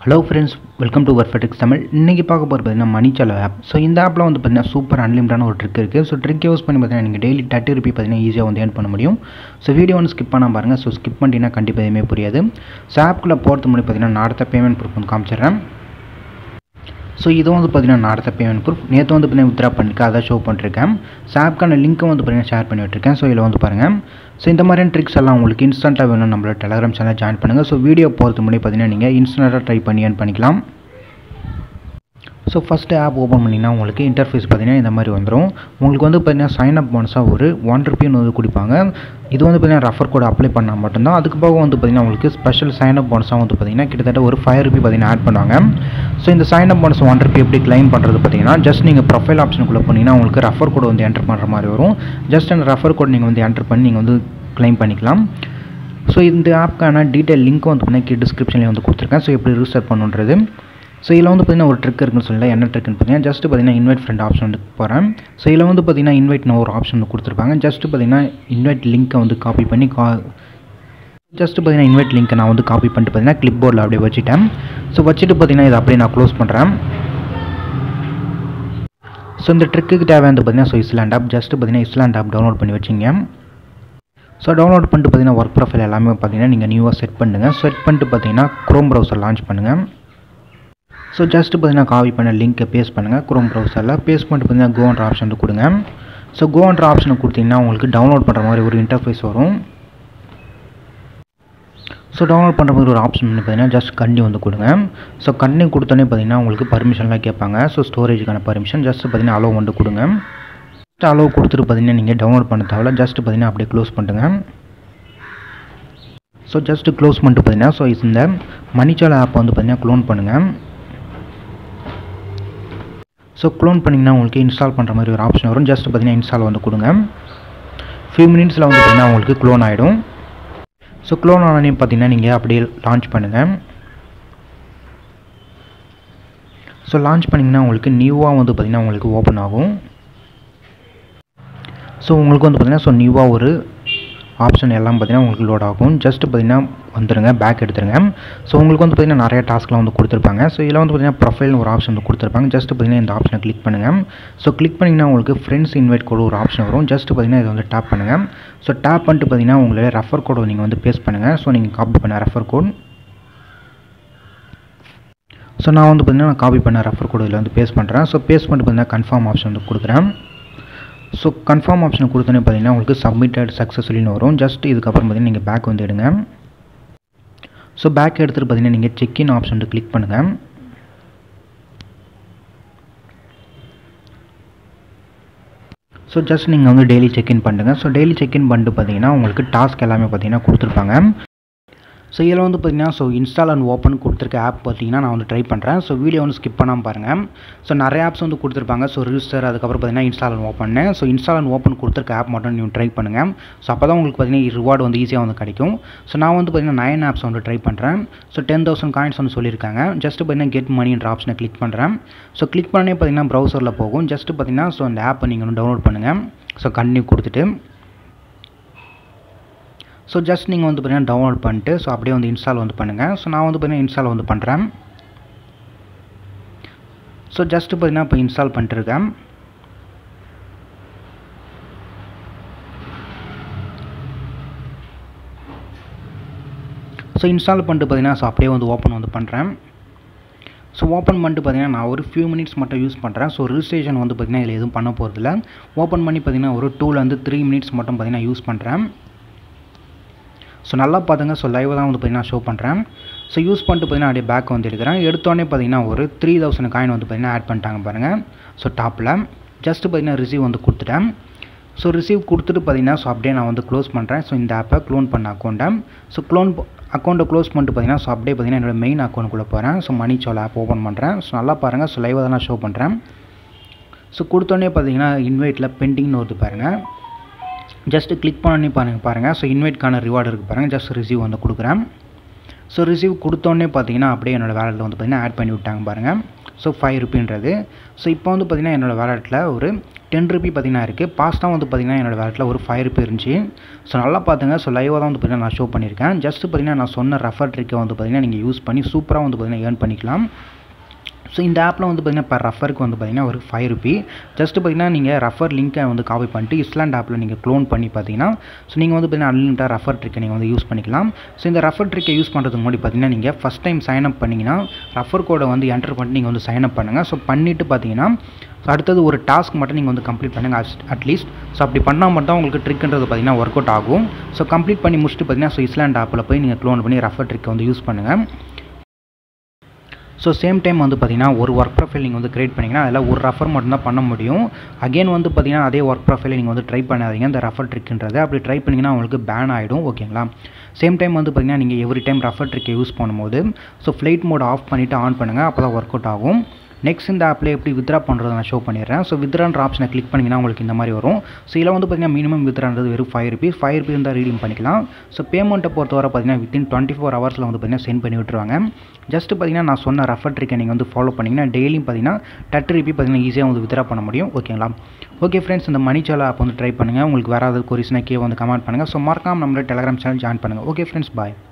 hello friends welcome to வர்ஃபெட்டிக்ஸ் தமிழ் இன்றைக்கி பார்க்க போகிறது பார்த்தீங்கன்னா மணிச்சலோ ஆப் ஸோ இந்த ஆப்பில் வந்து பார்த்தீங்கன்னா சூப்பர் அன்லிமிட்டான ஒரு ட்ரிக் இருக்குது ஸோ ட்ரிக் யூஸ் பண்ணி பார்த்தீங்கன்னா நீங்கள் டெய்லி தேர்ட்டி ருபி பார்த்தீங்கன்னா ஈஸியாக வந்து ஏர்ன் பண்ண முடியும் ஸோ வீடியோ வந்து ஸ்கிப் பண்ணால் பாருங்கள் ஸோ ஸ்கிப் பண்ணிட்டீங்கன்னா கண்டிப்பாக எதுவுமே புரியாது ஸோ ஆப்குள்ளே போகிறது முன்னாடி பார்த்தீங்கன்னா நான் அடுத்த பேமெண்ட் ப்ரூஃப் வந்து காமிச்சிடுறேன் ஸோ இது வந்து பார்த்தீங்கன்னா நான் அடுத்த பேமெண்ட் ப்ரூஃப் நேற்று வந்து பார்த்தீங்கன்னா வித்ரா பண்ணிருக்கேன் அதை ஷோ பண்ணிருக்கேன் ஸோ ஆப்க்கான லிங்க்கை வந்து பார்த்தீங்கன்னா ஷேர் பண்ணி விட்டுருக்கேன் ஸோ இதில் வந்து பாருங்கள் ஸோ இந்த மாதிரியான ட்ரிக்ஸ் எல்லாம் உங்களுக்கு இன்ஸ்டண்ட்டாக வேணும் நம்மளோட டெலகிராம் சேனல் ஜாயின் பண்ணுங்கள் ஸோ வீடியோ போகிறது முன்னாடி பார்த்தீங்கன்னா நீங்கள் இன்ஸ்டண்ட்டாக ட்ரை பண்ணி ஏர்ன் பண்ணிக்கலாம் ஸோ ஃபஸ்ட்டு ஆப் ஓப்பன் பண்ணிங்கன்னா உங்களுக்கு இன்டர்ஃபேஸ் பார்த்தீங்கன்னா இந்த மாதிரி வந்துடும் உங்களுக்கு வந்து பார்த்தீங்கன்னா சைன் அப் போனஸாக ஒரு ஒன் ருபின்னு வந்து கொடுப்பாங்க இது வந்து பார்த்தீங்கன்னா ரெஃபர் கோட் அப்ளை பண்ணால் மட்டும்தான் அதுக்கு போக வந்து பார்த்தீங்கன்னா உங்களுக்கு ஸ்பெஷல் சைன் அப் போனஸாக வந்து பார்த்தீங்கன்னா கிட்டத்தட்ட ஒரு ஃபைவ் ருபி பார்த்தீங்கன்னா ஆட் பண்ணுவாங்க ஸோ இந்த sign up bonus one rupee எப்படி கிளைம் பண்ணுறது பார்த்தீங்கன்னா ஜஸ்ட் நீங்கள் ப்ரொஃபைல் ஆப்ஷனுக்குள்ளே போனீங்கன்னா உங்களுக்கு ரெஃபர் கோட் வந்து என்டர் பண்ணுற மாதிரி வரும் ஜஸ்ட் அந்த ரெஃபர் கோட் நீங்கள் வந்து என்டர் பண்ணி நீங்கள் வந்து கிளைம் பண்ணிக்கலாம் ஸோ இந்த ஆப்க்கான டீட்டெயில் லிங்க் வந்து பார்த்தீங்கன்னா டிஸ்கிரிப்ஷனில் வந்து கொடுத்துருக்கேன் ஸோ எப்படி ரிஜிஸ்டர் பண்ணுன்றது ஸோ இதில் வந்து பார்த்தீங்கன்னா ஒரு ட்ரிக் இருக்குன்னு சொல்லல என்ன ட்ரிக்னு பார்த்தீங்கன்னா ஜஸ்ட் பார்த்தீங்கன்னா இன்வைட் ஃப்ரெண்ட் ஆப்ஷன் வந்து போகிறேன் ஸோ இதில் வந்து பார்த்தீங்கன்னா இன்வைட்னு ஒரு ஆப்ஷன் வந்து கொடுத்துருப்பாங்க ஜஸ்ட் பார்த்தீங்கன்னா இன்வைட் லிங்க்கை வந்து காப்பி பண்ணி கா ஜஸ்ட் பார்த்தீங்கன்னா இன்வைட் லிங்க்கை நான் வந்து காப்பி பண்ணிட்டு பார்த்தீங்கன்னா கிளிப் போர்டில் அப்படியே வச்சுட்டேன் ஸோ வச்சுட்டு பார்த்தீங்கன்னா இதை அப்படியே நான் க்ளோஸ் பண்ணுறேன் ஸோ இந்த ட்ரிக்கு தேவையானது பார்த்தீங்கன்னா ஸோ இஸ்லாண்ட் ஆப் ஜஸ்ட் பார்த்தீங்கன்னா இஸ்லாண்ட் ஆப் டவுன்லோட் பண்ணி வச்சிங்க ஸோ டவுன்லோட் பண்ணிட்டு பார்த்தீங்கன்னா ஒர்க் ப்ரொஃபைல் எல்லாமே பார்த்தீங்கன்னா நீங்கள் நியூவாக செட் பண்ணுங்கள் செட் பண்ணிட்டு பார்த்தீங்கன்னா க்ரோம் ப்ரௌசர் லான்ச் பண்ணுங்கள் ஸோ ஜஸ்ட் பார்த்தீங்கன்னா காப்பி பண்ண லிங்க்கை பேஸ்ட் பண்ணுங்கள் குரோம் ப்ரௌசரில் பேஸ்ட் பண்ணிட்டு பார்த்தீங்கன்னா கோன்ற ஆப்ஷன் வந்து கொடுங்க ஸோ கோன்ற ஆப்ஷனை கொடுத்தீங்கன்னா உங்களுக்கு டவுன்லோட் பண்ணுற மாதிரி ஒரு இன்டர்ஃபேஸ் வரும் ஸோ டவுன்லோட் பண்ணுற மாதிரி ஒரு ஆப்ஷன் வந்து பார்த்தீங்கன்னா ஜஸ்ட் கண்டி வந்து கொடுங்க ஸோ கண்டி கொடுத்தோன்னே பார்த்தீங்கன்னா உங்களுக்கு பர்மிஷன்லாம் கேட்பாங்க ஸோ ஸ்டோரேஜுக்கான பர்மிஷன் ஜஸ்ட் பார்த்தீங்கன்னா அலோவ் வந்து கொடுங்க ஜஸ்ட் அலோவ் கொடுத்துட்டு பார்த்தீங்கன்னா நீங்கள் டவுன்லோட் பண்ண தேவையில்ல ஜஸ்ட் பார்த்தீங்கன்னா அப்படியே க்ளோஸ் பண்ணுங்க ஸோ ஜஸ்ட் க்ளோஸ் பண்ணிட்டு பார்த்தீங்கன்னா ஸோ இந்த மணிச்சால ஆப்பை வந்து பார்த்தீங்கன்னா க்ளோன் பண்ணுங்கள் ஸோ க்ளோன் பண்ணிங்கன்னா உங்களுக்கு இன்ஸ்டால் பண்ணுற மாதிரி ஒரு ஆப்ஷன் வரும் ஜஸ்ட் பார்த்தீங்கன்னா இன்ஸ்டால் வந்து கொடுங்க ஃபியூ மினிட்ஸில் வந்து பார்த்தீங்கன்னா உங்களுக்கு க்ளோன் ஆகிடும் ஸோ க்ளோன் ஆனே பார்த்தீங்கன்னா நீங்கள் அப்படியே லான்ச் பண்ணுங்கள் ஸோ லான்ச் பண்ணிங்கன்னா உங்களுக்கு நியூவாக வந்து பார்த்திங்கன்னா உங்களுக்கு ஓப்பன் ஆகும் ஸோ உங்களுக்கு வந்து பார்த்திங்கன்னா ஸோ நியூவாக ஒரு ஆப்ஷன் எல்லாம் பார்த்தீங்கன்னா உங்களுக்கு லோட் ஆகும் ஜஸ்ட் பார்த்தீங்கன்னா வந்துடுங்க பேக் எடுத்துருங்க ஸோ உங்களுக்கு வந்து பார்த்தீங்கன்னா நிறைய டாஸ்க்லாம் வந்து கொடுத்துருப்பாங்க ஸோ இதில் வந்து பார்த்தீங்கன்னா ப்ரொஃபைல்னு ஒரு ஆப்ஷன் வந்து கொடுத்துருப்பாங்க ஜஸ்ட் பார்த்தீங்கன்னா இந்த ஆப்ஷனை கிளிக் பண்ணுங்கள் ஸோ கிளிக் பண்ணிங்கன்னா உங்களுக்கு ஃப்ரெண்ட்ஸ் இன்வைட் கோடு ஒரு ஆப்ஷன் வரும் ஜஸ்ட் பார்த்தீங்கன்னா இதை வந்து டேப் பண்ணுங்கள் ஸோ டேப் பண்ணிட்டு பார்த்தீங்கன்னா உங்களுடைய ரெஃபர் கோடை நீங்கள் வந்து பேஸ்ட் பண்ணுங்கள் ஸோ நீங்கள் காப்பி பண்ண ரெஃபர் கோட் ஸோ நான் வந்து பார்த்தீங்கன்னா நான் காப்பி பண்ண ரெஃபர் கோடு இதில் வந்து பேஸ்ட் பண்ணுறேன் ஸோ பேஸ்ட் பண்ணிட்டு பார்த்தீங்கன்னா கன்ஃபார்ம் ஆப்ஷன் வந்து கொடுக்குறேன் ஸோ கன்ஃபார்ம் ஆப்ஷனை கொடுத்தோன்னே பார்த்தீங்கன்னா உங்களுக்கு சப்மிட்டட் சக்ஸஸ்ஃபுல்லின்னு வரும் ஜஸ்ட் இதுக்கப்புறம் பார்த்தீங்கன்னா நீங்கள் பேக் வந்து எடுங்க ஸோ பேக் எடுத்துகிட்டு பார்த்தீங்கன்னா நீங்கள் செக்இன் ஆப்ஷன் வந்து கிளிக் பண்ணுங்கள் ஸோ ஜஸ்ட் நீங்கள் வந்து டெய்லி செக்இன் பண்ணுங்கள் ஸோ டெய்லி செக்இன் பண்ணிட்டு பார்த்தீங்கன்னா உங்களுக்கு டாஸ்க் எல்லாமே பார்த்தீங்கன்னா கொடுத்துருப்பாங்க ஸோ இதில் வந்து பார்த்தீங்கன்னா ஸோ இன்ஸ்டால் அண்ட் ஓப்பன் கொடுத்துருக்க ஆப் பார்த்தீங்கன்னா நான் வந்து ட்ரை பண்ணுறேன் ஸோ வீடியோ வந்து ஸ்கிப் பண்ணாமல் பாருங்கள் ஸோ நிறைய ஆப்ஸ் வந்து கொடுத்துருப்பாங்க ஸோ ரிஜிஸ்டர் அதுக்கப்புறம் பார்த்தீங்கன்னா install and open so install and open கொடுத்துருக்க ஆப் மட்டும் நீங்கள் ட்ரை பண்ணுங்கள் ஸோ அப்போ தான் உங்களுக்கு பார்த்தீங்கன்னா ரிவார்டு வந்து ஈஸியாக வந்து கிடைக்கும் ஸோ நான் வந்து பார்த்தீங்கன்னா நைன் ஆப்ஸ் வந்து ட்ரை பண்ணுறேன் ஸோ டென் தௌசண்ட் காயின்ஸ் வந்து சொல்லியிருக்காங்க ஜஸ்ட் பார்த்தீங்கன்னா கெட் மணின்ற ஆப்ஷனை கிளிக் பண்ணுறேன் ஸோ கிளிக் பண்ணே பார்த்தீங்கன்னா ப்ரௌசரில் போகும் ஜஸ்ட் பார்த்தீங்கன்னா ஸோ அந்த ஆப்பை நீங்கள் வந்து டவுன்லோட் பண்ணுங்கள் ஸோ கண்டினியூ கொடுத்துட்டு ஸோ ஜஸ்ட் நீங்கள் வந்து பார்த்தீங்கன்னா டவுன்லோட் பண்ணிட்டு ஸோ அப்படியே வந்து இன்ஸ்டால் வந்து பண்ணுங்கள் ஸோ நான் வந்து பார்த்தீங்கன்னா இன்ஸ்டால் வந்து பண்ணுறேன் ஸோ ஜஸ்ட் பார்த்தீங்கன்னா இப்போ இன்ஸ்டால் பண்ணிட்டுருக்கேன் ஸோ இன்ஸ்டால் பண்ணிட்டு பார்த்தீங்கன்னா ஸோ அப்படியே வந்து ஓப்பன் வந்து பண்ணுறேன் ஸோ ஓப்பன் பண்ணிட்டு பார்த்தீங்கன்னா நான் ஒரு ஃபியூ மினிட்ஸ் மட்டும் யூஸ் பண்ணுறேன் ஸோ ரிஜிஸ்ட்ரேஷன் வந்து பார்த்திங்கன்னா இதில் எதுவும் பண்ண போகிறதில்ல ஓப்பன் பண்ணி பார்த்தீங்கன்னா ஒரு டூலேருந்து த்ரீ மினிட்ஸ் மட்டும் பார்த்தீங்கன்னா யூஸ் பண்ணுறேன் ஸோ நல்லா பார்த்துங்க ஸோ லைவாக தான் வந்து பார்த்தீங்கன்னா ஷோ பண்ணுறேன் ஸோ யூஸ் பண்ணிட்டு பார்த்தீங்கன்னா அப்படியே பேக் வந்து எடுக்கிறேன் எடுத்தோடனே பார்த்தீங்கன்னா ஒரு த்ரீ தௌசண்ட் காயின் வந்து பார்த்தீங்கன்னா ஆட் பண்ணிட்டாங்க பாருங்கள் ஸோ டாப்பில் ஜஸ்ட் பார்த்தீங்கன்னா ரிசீவ் வந்து கொடுத்துட்டேன் ஸோ ரிசீவ் கொடுத்துட்டு பார்த்தீங்கன்னா ஸோ அப்படியே நான் வந்து க்ளோஸ் பண்ணுறேன் ஸோ இந்த ஆப்பை க்ளோன் பண்ண அக்கௌண்ட்டை ஸோ க்ளோன் அக்கௌண்ட்டை க்ளோஸ் பண்ணிட்டு பார்த்தீங்கன்னா ஸோ அப்படியே பார்த்தீங்கன்னா என்னோடய மெயின் அக்கௌண்ட்டுக்குள்ளே போகிறேன் so money soul app open பண்ணுறேன் ஸோ நல்லா பாருங்கள் ஸோ லைவாக தான் நான் ஷோ பண்ணுறேன் ஸோ கொடுத்தோடனே பார்த்தீங்கன்னா இன்வைட்டில் பெண்டிங்னு வருது பாருங்கள் ஜஸ்ட்டு கிளிக் பண்ணி பாருங்கள் பாருங்கள் ஸோ இன்வைட்கான ரிவார்டு இருக்குது பாருங்கள் ஜஸ்ட் ரிசீவ் வந்து கொடுக்குறேன் ஸோ ரிசீவ் கொடுத்தோன்னே பார்த்தீங்கன்னா அப்படியே என்னோடய வேலெட்டில் வந்து பார்த்திங்கன்னா ஆட் பண்ணி விட்டாங்க பாருங்கள் ஸோ ஃபைவ் ருப்பின்றது ஸோ இப்போ வந்து பார்த்திங்கன்னா என்னோடய வேலெட்டில் ஒரு டென் ருபி பார்த்தீங்கன்னா இருக்குது பாஸ்ட்டாக வந்து பார்த்தீங்கன்னா என்னோடய வேலட்டில் ஒரு ஃபைவ் ருபி இருந்துச்சு ஸோ நல்லா பார்த்துங்க ஸோ லைவாக தான் வந்து பார்த்தீங்கன்னா நான் ஷோ பண்ணியிருக்கேன் ஜஸ்ட் பார்த்தீங்கன்னா நான் சொன்ன ரெஃபர் ட்ரிக்கை வந்து பார்த்தீங்கன்னா நீங்கள் யூஸ் பண்ணி சூப்பராக வந்து பார்த்தீங்கன்னா ஏர்ன் பண்ணிக்கலாம் ஸோ இந்த ஆப்பில் வந்து பார்த்தீங்கன்னா இப்போ ரெஃபருக்கு வந்து பார்த்தீங்கன்னா ஒரு ஃபைவ் ருபி ஜஸ்ட் பார்த்தீங்கன்னா நீங்கள் ரெஃபர் லிங்க்கை வந்து காப்பி பண்ணிட்டு இஸ்லாண்ட் ஆப்பில் நீங்கள் க்ளோன் பண்ணி பார்த்தீங்கன்னா ஸோ நீங்கள் வந்து பார்த்தீங்கன்னா அன்லிமிட்டாக ரெஃபர் ட்ரிக்கை நீங்கள் வந்து யூஸ் பண்ணிக்கலாம் ஸோ இந்த ரெஃபர் ட்ரிக்கை யூஸ் பண்ணுறதுக்கு முன்னாடி பார்த்தீங்கன்னா நீங்கள் ஃபஸ்ட் டைம் சைன் அப் பண்ணிங்கன்னா ரெஃபர் கோடை வந்து என்டர் பண்ணிட்டு நீங்கள் வந்து சைன் அப் பண்ணுங்கள் ஸோ பண்ணிவிட்டு பார்த்தீங்கன்னா ஸோ அடுத்தது ஒரு டாஸ்க் மட்டும் நீங்கள் வந்து கம்ப்ளீட் பண்ணுங்கள் அட்லீஸ்ட் ஸோ அப்படி பண்ணால் மட்டும் தான் உங்களுக்கு ட்ரிக்ன்றது பார்த்தீங்கன்னா ஒர்க் அவுட் ஆகும் ஸோ கம்ப்ளீட் பண்ணி முடிச்சுட்டு பார்த்தீங்கன்னா ஸோ இஸ்லாண்ட் ஆப்பில் போய் நீங்கள் க்ளோன் பண்ணி ரெஃபர் ட்ரிக்கை வந்து யூஸ் பண்ணுங்கள் ஸோ சேம் டைம் வந்து பார்த்தீங்கன்னா ஒரு ஒர்க் ப்ரொஃபைல் நீங்கள் வந்து கிரியேட் பண்ணிங்கன்னா அதில் ஒரு ரெஃபர் மட்டும்தான் பண்ண முடியும் அகைன் வந்து பார்த்தீங்கன்னா அதே ஒர்க் ப்ரொஃபைலை நீங்கள் வந்து ட்ரை பண்ணாதீங்க இந்த ரெஃபர் ட்ரிக்ன்றது அப்படி ட்ரை பண்ணிங்கன்னா உங்களுக்கு பேன் ஆகிடும் ஓகேங்களா சேம் டைம் வந்து பார்த்தீங்கன்னா நீங்கள் எவ்ரி டைம் ரெஃபர் ட்ரிக்கை யூஸ் பண்ணும்போது ஸோ ஃப்ளைட் மோட் ஆஃப் பண்ணிவிட்டு ஆன் பண்ணுங்கள் அப்போ தான் ஒர்க் அவுட் ஆகும் நெக்ஸ்ட் இந்த ஆப்பில் எப்படி வித்ரா பண்ணுறது நான் ஷோ பண்ணிடுறேன் ஸோ வித்ரான்ற ஆப்ஷனை கிளிக் பண்ணிங்கன்னா உங்களுக்கு இந்த மாதிரி வரும் ஸோ இதில் வந்து பார்த்தீங்கன்னா மினிமம் வித்ரான்றது வெறும் ஃபைவ் ருபீஸ் ஃபைவ் ருபீஸ் தான் ரீடிங் பண்ணிக்கலாம் ஸோ பேமெண்ட்டை பொறுத்தவரை பார்த்தீங்கன்னா வித்தின் டுவெண்ட்டி ஃபோர் ஹவர்ஸில் வந்து பார்த்தீங்கன்னா சென்ட் பண்ணி விட்டுருவாங்க ஜஸ்ட் பார்த்தீங்கன்னா நான் சொன்ன ரெஃபர் ட்ரிக்கை நீங்கள் வந்து ஃபாலோ பண்ணிங்கன்னா டெய்லியும் பார்த்தீங்கன்னா டெட் ருபி பார்த்தீங்கன்னா ஈஸியாக வந்து வித்ரா பண்ண முடியும் ஓகேங்களா ஓகே ஃப்ரெண்ட்ஸ் இந்த மணிச்சாலா ஆப் வந்து ட்ரை பண்ணுங்கள் உங்களுக்கு வேறு ஏதாவது கொரிஸ்னா கே வந்து கமெண்ட் பண்ணுங்கள் ஸோ மறக்காம நம்மளோட டெலிகிராம் சேனல் ஜாயின் பண்ணுங்கள் ஓகே ஃப்ரெண்ட்ஸ் பாய்